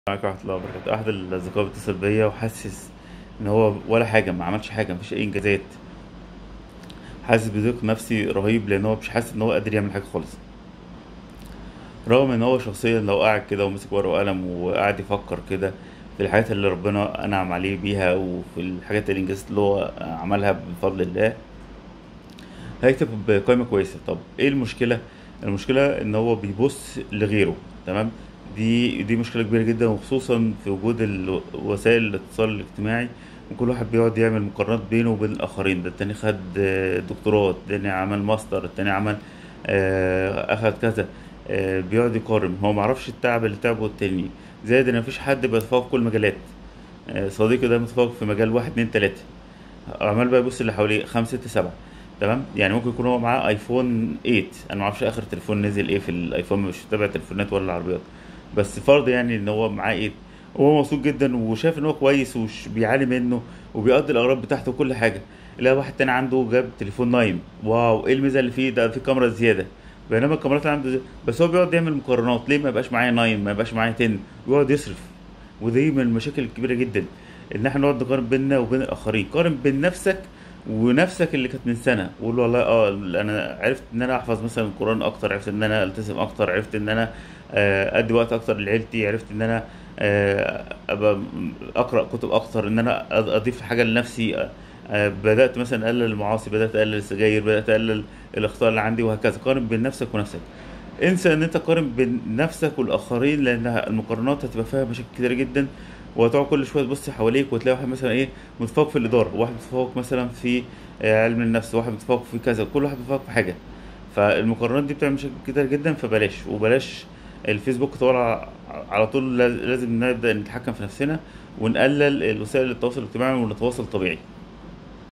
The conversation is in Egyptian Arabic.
معاك ورحمة الله وبركاته أحد الأصدقاء بيتصل بيا وحاسس إن هو ولا حاجة ما عملش حاجة مفيش أي إنجازات حاسس بضيق نفسي رهيب لأن هو مش حاسس إن هو قادر يعمل حاجة خالص رغم إن هو شخصيا لو قاعد كده ومسك ورقة وقلم وقاعد يفكر كده في الحاجات اللي ربنا أنعم عليه بيها وفي الحاجات الإنجازات اللي هو عملها بفضل الله هيكتب قائمة كويسة طب إيه المشكلة؟ المشكلة إن هو بيبص لغيره تمام دي دي مشكلة كبيرة جدا وخصوصا في وجود ال- وسائل الاتصال الاجتماعي وكل واحد بيقعد يعمل مقارنات بينه وبين الآخرين ده التاني خد آه، دكتوراه التاني عمل ماستر التاني عمل آه، أخد كذا آه، بيقعد يقارن هو معرفش التعب اللي تعبه التاني زائد إن مفيش حد بيتفوق في كل المجالات آه، صديقي ده متفوق في مجال واحد اتنين تلاتة عمال بقى يبص اللي حواليه خمسة ستة سبعة تمام يعني ممكن يكون هو معاه ايفون 8 انا ما اعرفش اخر تليفون نزل ايه في الايفون مش متابع تليفونات ولا العربيات بس فرض يعني ان هو معاه 8 وهو مبسوط جدا وشايف ان هو كويس وش بيعاني منه وبيقضي الاغراض بتاعته وكل حاجه لا واحد تاني عنده جاب تليفون 9 واو ايه الميزه اللي فيه ده في كاميرا زياده بينما الكاميرات اللي عنده زي... بس هو بيقعد يعمل مقارنات ليه ما يبقاش معايا 9 ما يبقاش معايا 10 ويقعد يصرف ودي من المشاكل الكبيره جدا ان احنا نقعد نقارن بيننا وبين الاخرين قارن بين نفسك ونفسك اللي كانت من سنه وقول له والله اه انا عرفت ان انا احفظ مثلا القران اكتر عرفت ان انا التزم اكتر عرفت ان انا آه، ادي وقت اكتر لعيلتي عرفت ان انا آه، ابقى اقرا كتب اكتر ان انا أض- اضيف حاجه لنفسي آه، آه، بدات مثلا اقلل المعاصي بدات اقلل السجاير بدات اقلل الاخطاء اللي عندي وهكذا قارن بين نفسك ونفسك انسى ان انت تقارن بين نفسك والاخرين لان المقارنات هتبقى فيها مشاكل كتير جدا وهتقعد كل شويه تبص حواليك وتلاقي واحد مثلا ايه متفوق في الاداره واحد متفوق مثلا في آه، علم النفس واحد متفوق في كذا كل واحد متفوق في حاجه فالمقارنات دي بتعمل مشاكل كتير جدا فبلاش وبلاش الفيسبوك طبعا على طول لاز- لازم نبدا نتحكم في نفسنا ونقلل الوسائل التواصل الاجتماعي ونتواصل طبيعي